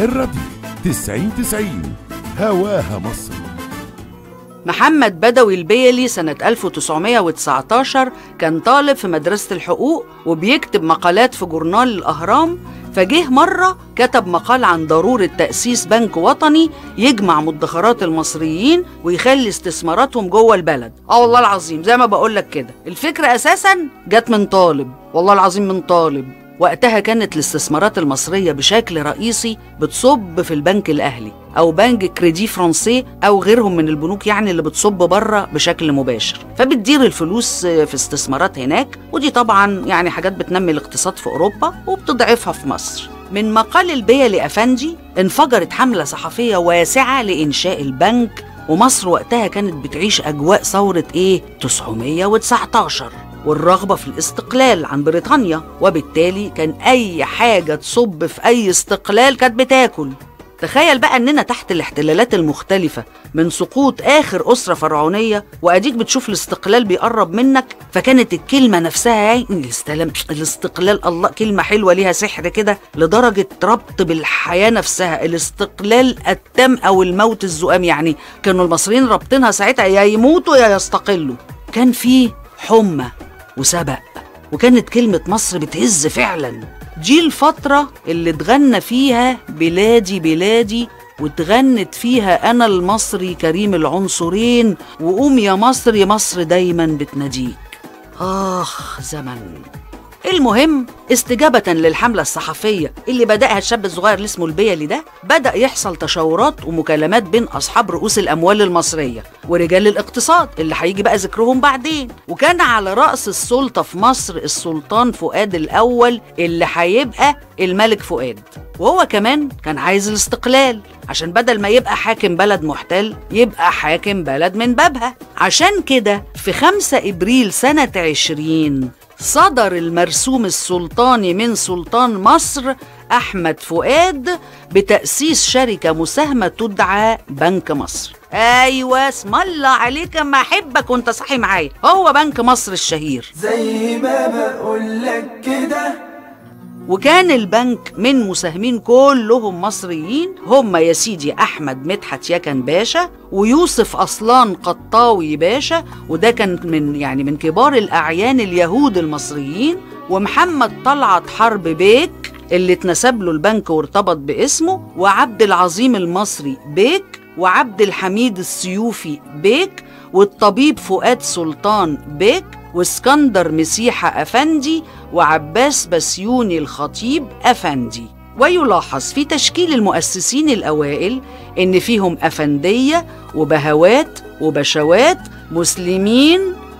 الراديو 90 90 هواها مصر محمد بدوي البيلي سنة 1919 كان طالب في مدرسة الحقوق وبيكتب مقالات في جورنال الأهرام فجه مرة كتب مقال عن ضرورة تأسيس بنك وطني يجمع مدخرات المصريين ويخلي استثماراتهم جوه البلد اه والله العظيم زي ما بقولك كده الفكرة أساسا جت من طالب والله العظيم من طالب وقتها كانت الاستثمارات المصرية بشكل رئيسي بتصب في البنك الأهلي أو بنك كريدي فرنسي أو غيرهم من البنوك يعني اللي بتصب بره بشكل مباشر فبتدير الفلوس في استثمارات هناك ودي طبعا يعني حاجات بتنمي الاقتصاد في أوروبا وبتضعفها في مصر من مقال البيلي أفندي انفجرت حملة صحفية واسعة لإنشاء البنك ومصر وقتها كانت بتعيش أجواء ثورة إيه 919 والرغبة في الاستقلال عن بريطانيا وبالتالي كان أي حاجة تصب في أي استقلال كانت بتاكل تخيل بقى اننا تحت الاحتلالات المختلفة من سقوط اخر اسرة فرعونية واديك بتشوف الاستقلال بيقرب منك فكانت الكلمة نفسها الاستلام الاستقلال الله كلمة حلوة ليها سحر كده لدرجة ربط بالحياة نفسها الاستقلال التام او الموت الزؤام يعني كانوا المصريين رابطينها ساعتها يا يموتوا يا يستقلوا كان في حمى وسبق وكانت كلمة مصر بتهز فعلا دي الفترة اللي اتغنى فيها بلادي بلادي واتغنت فيها أنا المصري كريم العنصرين وقوم يا مصر يا مصر دايما بتناديك آخ زمن المهم استجابة للحملة الصحفية اللي بدأها الشاب الصغير اللي اسمه البيلي ده بدأ يحصل تشاورات ومكالمات بين أصحاب رؤوس الأموال المصرية ورجال الاقتصاد اللي هيجي بقى ذكرهم بعدين وكان على رأس السلطة في مصر السلطان فؤاد الأول اللي هيبقى الملك فؤاد وهو كمان كان عايز الاستقلال عشان بدل ما يبقى حاكم بلد محتل يبقى حاكم بلد من بابها عشان كده في 5 إبريل سنة 20 صدر المرسوم السلطاني من سلطان مصر أحمد فؤاد بتأسيس شركة مساهمة تدعى بنك مصر أيوة اسم الله عليك ما أحبك وأنت صاحي معايا هو بنك مصر الشهير زي ما بقولك كده وكان البنك من مساهمين كلهم مصريين هم يا سيدي أحمد مدحت يكن باشا ويوسف أصلان قطاوي باشا وده كان من يعني من كبار الأعيان اليهود المصريين ومحمد طلعت حرب بيك اللي اتنسب له البنك وارتبط باسمه وعبد العظيم المصري بيك وعبد الحميد السيوفي بيك والطبيب فؤاد سلطان بيك واسكندر مسيحة أفندي وعباس بسيوني الخطيب أفندي ويلاحظ في تشكيل المؤسسين الأوائل إن فيهم أفندية وبهوات وبشوات مسلمين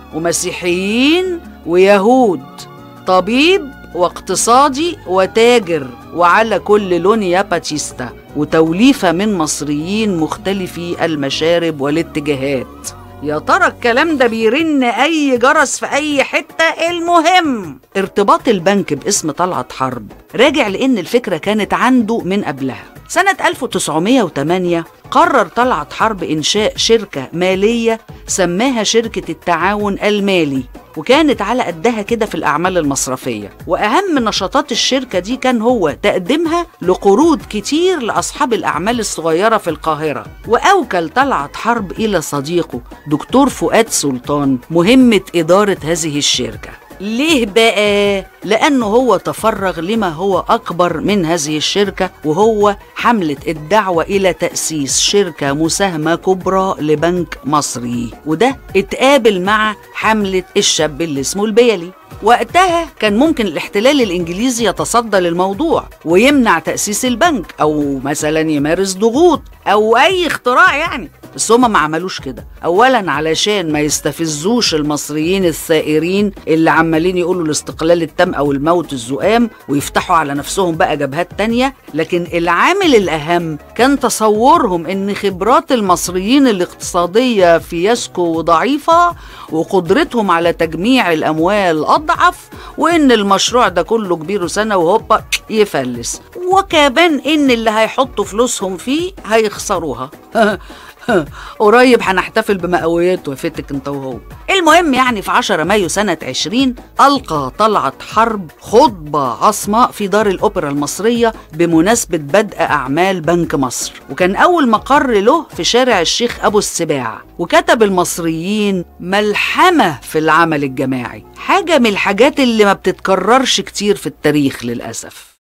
ومسيحيين ويهود طبيب واقتصادي وتاجر وعلى كل لون يا باتيستا وتوليفة من مصريين مختلفي المشارب والاتجاهات يا ترى الكلام ده بيرن اي جرس في اي حته المهم ارتباط البنك باسم طلعت حرب راجع لان الفكره كانت عنده من قبلها سنة 1908 قرر طلعت حرب إنشاء شركة مالية سماها شركة التعاون المالي وكانت على قدها كده في الأعمال المصرفية وأهم نشاطات الشركة دي كان هو تقديمها لقروض كتير لأصحاب الأعمال الصغيرة في القاهرة وأوكل طلعت حرب إلى صديقه دكتور فؤاد سلطان مهمة إدارة هذه الشركة ليه بقى؟ لأنه هو تفرغ لما هو أكبر من هذه الشركة وهو حملة الدعوة إلى تأسيس شركة مساهمة كبرى لبنك مصري وده اتقابل مع حملة الشاب اللي اسمه البيلي وقتها كان ممكن الاحتلال الإنجليزي يتصدى للموضوع ويمنع تأسيس البنك أو مثلا يمارس ضغوط أو أي اختراع يعني بس هما ما عملوش كده اولا علشان ما يستفزوش المصريين الثائرين اللي عمالين يقولوا الاستقلال التام او الموت الزؤام ويفتحوا على نفسهم بقى جبهات تانية لكن العامل الاهم كان تصورهم ان خبرات المصريين الاقتصادية فياسكو وضعيفة وقدرتهم على تجميع الاموال اضعف وان المشروع ده كله كبير سنة وهوبا يفلس وكمان ان اللي هيحطوا فلوسهم فيه هيخسروها قريب هنحتفل بمئويات وفاتك انت وهو المهم يعني في 10 مايو سنة 20 ألقى طلعت حرب خطبة عصماء في دار الأوبرا المصرية بمناسبة بدء أعمال بنك مصر وكان أول مقر له في شارع الشيخ أبو السباع وكتب المصريين ملحمة في العمل الجماعي حاجة من الحاجات اللي ما بتتكررش كتير في التاريخ للأسف